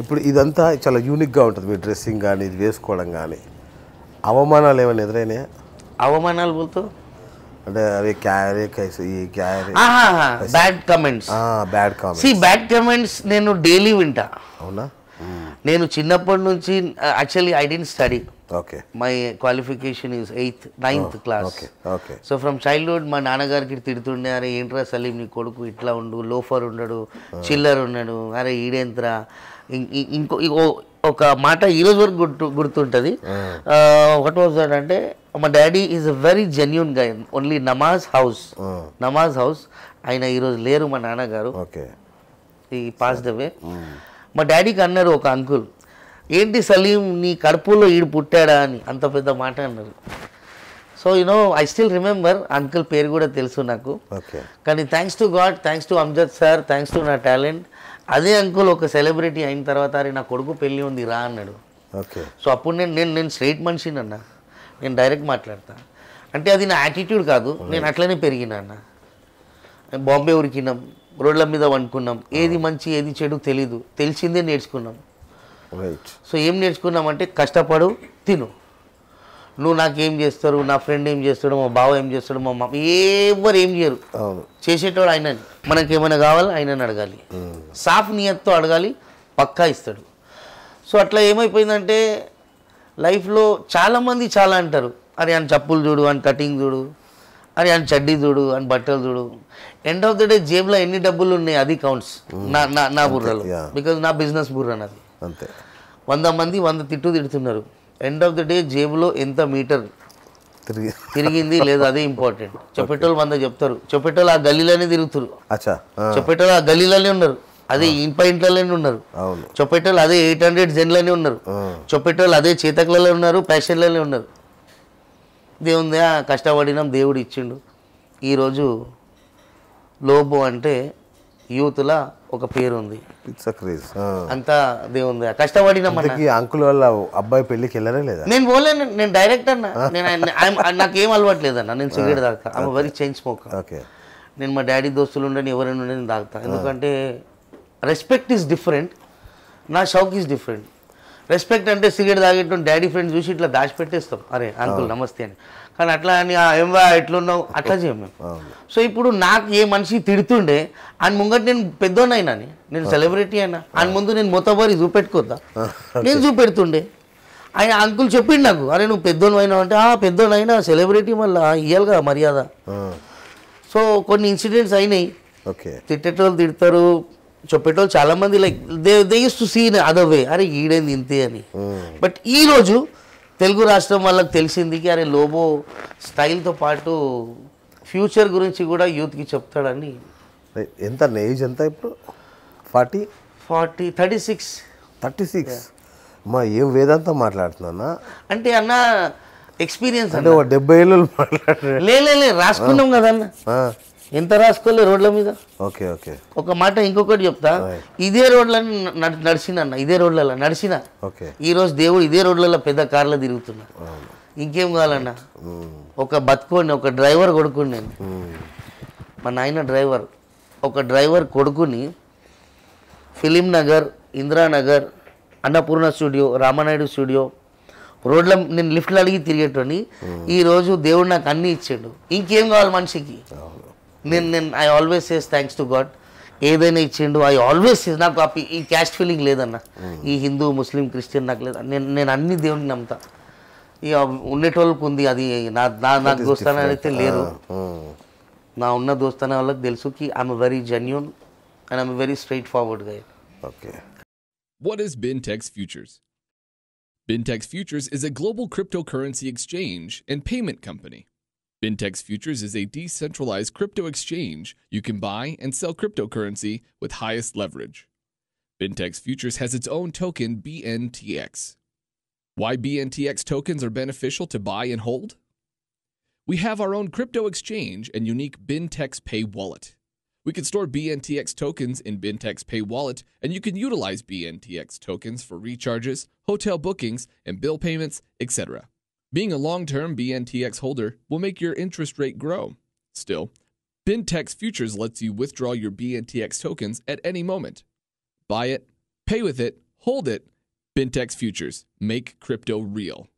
ఇప్పుడు ఇదంతా చాలా యూనిక్గా ఉంటుంది మీ డ్రెస్సింగ్ కానీ ఇది వేసుకోవడం కానీ అవమానాలు ఏమైనా ఎదురైనాయా అవమానాలు బోల్తో అంటే అరే క్యారే కైస్ ఈ క్యారే బ్యాడ్ కమెంట్స్ బ్యాడ్ కామెంట్ సి బ్యాడ్ కమెంట్స్ నేను డైలీ వింటా అవునా నేను చిన్నప్పటి నుంచి actually I didn't study okay my qualification is eighth ninth class okay okay so from childhood మా నాన్నగారికి తిడుతుండే అరే ఏంట్రా సలీం నీ కొడుకు ఇట్లా ఉండు లోఫర్ ఉండడు చిల్లర్ ఉన్నాడు అరే ఈడేంత్రా ఇం- ఇం- ఇంకో ఇంకో- ఒక మాట ఈ రోజు వరకు గుర్తు గుర్తుంటుంది ఒకటి వాజ్ దట్ అంటే మా daddy is a very genuine guy only నమాజ్ హౌస్ నమాజ్ హౌస్ ఆయన ఈరోజు లేరు మా నాన్నగారు ఓకే ఈ పాస్ అవే మా డాడీకి అన్నారు ఒక అంకుల్ ఏంటి సలీం నీ కడుపులో ఈడు పుట్టాడా అని అంత పెద్ద మాట అన్నారు so you know I still remember uncle పేరు కూడా తెలుసు నాకు ఓకే కానీ thanks to God thanks to Amjad sir thanks to నా టాలెంట్ అదే అంకుల్ ఒక సెలబ్రిటీ అయిన తర్వాత అరే నా కొడుకు పెళ్ళి ఉంది రా అన్నాడు ఓకే సో అప్పుడు నేను నేను నేను స్ట్రైట్ మనిషిని అన్న నేను డైరెక్ట్ మాట్లాడతా అంటే అది నా యాటిట్యూడ్ కాదు నేను అట్లనే పెరిగిన అన్న బాంబే ఉరికినాం రోడ్ల మీద వండుకున్నాం ఏది మంచి ఏది చెడు తెలీదు తెలిసిందే నేర్చుకున్నాం రైట్ సో ఏం నేర్చుకున్నామంటే కష్టపడు తిను నువ్వు నాకేం చేస్తారు నా ఫ్రెండ్ ఏం చేస్తాడు మా బావ ఏం చేస్తాడు మా మమ్మ ఎవరు ఏం చేయరు అవును చేసేటోడు ఆయనని మనకి ఏమైనా కావాలో ఆయనని అడగాలి సాఫ్ నియత్తో అడగాలి పక్కా ఇస్తాడు సో అట్లా ఏమైపోయిందంటే లైఫ్లో చాలామంది చాలా అంటారు అరే అని చెప్పులు చూడు అని కటింగ్ చూడు అరే అని చడ్డీ చూడు అని బట్టలు చూడు ఎండ్ ఆఫ్ ద డే జేబులో ఎన్ని డబ్బులు ఉన్నాయి అది కౌంట్స్ నా నా నా బుర్రలో yeah. బికాజ్ నా బిజినెస్ బుర్ర నాది అంతే వంద మంది వంద తిట్టు తిడుతున్నారు ఎండ్ ఆఫ్ ద డే జేబులో ఎంత మీటర్ తిరిగి తిరిగింది లేదు అదే ఇంపార్టెంట్ చెప్పేటోళ్ళు వంద చెప్తారు చెప్పేటోళ్ళు ఆ గల్లీలోనే తిరుగుతారు అచ్చా ఆ, చెప్పేటోళ్ళు ఆ గల్లీలోనే ఉన్నారు అదే ఇంప ఇంట్లోనే ఉన్నారు అవును చెప్పేటోళ్ళు అదే ఎయిట్ హండ్రెడ్ జెన్లోనే ఉన్నారు చెప్పేటోళ్ళు అదే చేతకులలో ఉన్నారు ప్యాషన్లలో ఉన్నారు దేవుంది కష్టపడినాం దేవుడు ఇచ్చిండు ఈరోజు లోబో అంటే యూత్లా ఒక పేరు ఉంది ఇట్స్ అ క్రేజ్ అంతా దేవుంది కష్టపడినాం అన్న ఇంతకీ అంకుల్ వాళ్ళ అబ్బాయి పెళ్ళికి వెళ్ళరే లేదా నేను పోలేను నేను డైరెక్ట్ అన్న నేను ఆయన- ఆయన- నాకేం అలవాటు లేదన్న నేను సిగరెట్ తాగుతా I'm very chain smoker okay నేను మా డాడీ దోస్తులు ఉండని ఎవరైనా ఉండని నేను తాగుతా ఎందుకంటే రెస్పెక్ట్ ఈస్ డిఫరెంట్ నా షౌక్ ఈస్ డిఫరెంట్ రెస్పెక్ట్ అంటే సిగరెట్ తాగేటం డాడీ ఫ్రెండ్స్ చూసి ఇట్లా దాచిపెట్టేస్తాం అరే అంకుల్ నమస్తే అని కానీ అట్లా అని "ఆ, ఏం వా ఎట్లున్నావు అట్లా చేయం మేము సో ఇప్పుడు నాకు ఏ మనిషి తిడుతుండే ఆయన ముంగట నేను పెద్దోనైనా నేను సెలబ్రిటీ అయినా ఆయన ముందు నేను మొత్తబారి చూపెట్టుకోద్దా నేను చూపెడుతుండే ఆయన అంకుల్ చెప్పిండు నాకు అరే నువ్వు పెద్దోను అయినా అంటే ఆ పెద్దోను అయినా సెలబ్రిటీ మళ్ళీ ఇయ్యాలిగా మర్యాద సో కొన్ని ఇన్సిడెంట్స్ అయినాయి ఓకే తిట్టేటోళ్ళు తిడతారు చెప్పేటోళ్ళు చాలా మంది like they they use to seen other way అరే ఈడేంది ఇంతే అని బట్ ఈ రోజు తెలుగు రాష్ట్రం వాళ్ళకి తెలిసింది కి అరే లోబో స్టైల్తో పాటు ఫ్యూచర్ గురించి కూడా యూత్కి చెప్తాడని ఎంత ఏజ్ ఎంత ఇప్పుడు forty forty thirty six thirty six మా ఏం వేదాంతం మాట్లాడుతున్నా అంటే అన్న ఎక్స్పీరియన్స్ అంటే ఒక డెబ్బై ఏళ్ళు మాట్లాడారు లే లే, లే రాసుకున్నాం కదా అన్న ఎంత రాసుకోలే రోడ్ల మీద ఓకే ఓకే ఒక మాట ఇంకొకటి చెప్తా ఇదే రోడ్లని నడి- నడిచిన అన్న ఇదే రోడ్లలో నడిచిన ఓకే ఈ రోజు దేవుడు ఇదే రోడ్లలో పెద్ద కార్లో తిరుగుతున్నా ఇంకేం కావాలన్నా ఒక బతుకోని ఒక డ్రైవర్ కొడుకుని నేను మా నాయన డ్రైవర్ ఒక డ్రైవర్ కొడుకుని ఫిలిం నగర్ ఇందిరానగర్ అన్నపూర్ణ స్టూడియో రామానాయుడు స్టూడియో రోడ్ల నేను లిఫ్ట్లు అడిగి తిరిగేటోని ఈ రోజు దేవుడు నాకు అన్నీ ఇచ్చాడు ఇంకేం కావాలి మనిషికి నేను నేను I always says thanks to God ఏదైనా ఇచ్చిండు ఐ ఆల్వేస్ నాకు ఆ పి- ఈ క్యాస్ట్ ఫీలింగ్ లేదన్న ఈ హిందూ ముస్లిం క్రిస్టియన్ నాకు లేదు నేను నేను అన్ని దేవుడిని నమ్ముతా ఇక ఉండేటోళ్ళకి ఉంది అది నా నా నాకు దోస్తాన అయితే లేరు నా ఉన్న దోస్తాన వాళ్ళకి తెలుసు కి I'm very genuine and I'm very straightforward గా okay What is Bintex Futures? Bintex Futures is a global cryptocurrency exchange and payment company. Bintex Futures is a decentralized crypto exchange you can buy and sell cryptocurrency with highest leverage. Bintex Futures has its own token, BNTX. Why BNTX tokens are beneficial to buy and hold? We have our own crypto exchange and unique Bintex Pay wallet. We can store BNTX tokens in Bintex Pay Wallet, and you can utilize BNTX tokens for recharges, hotel bookings, and bill payments, etc. Being a long term BNTX holder will make your interest rate grow. Still, Bintex Futures lets you withdraw your BNTX tokens at any moment. Buy it, pay with it, Hold it. Bintex Futures. Make crypto real.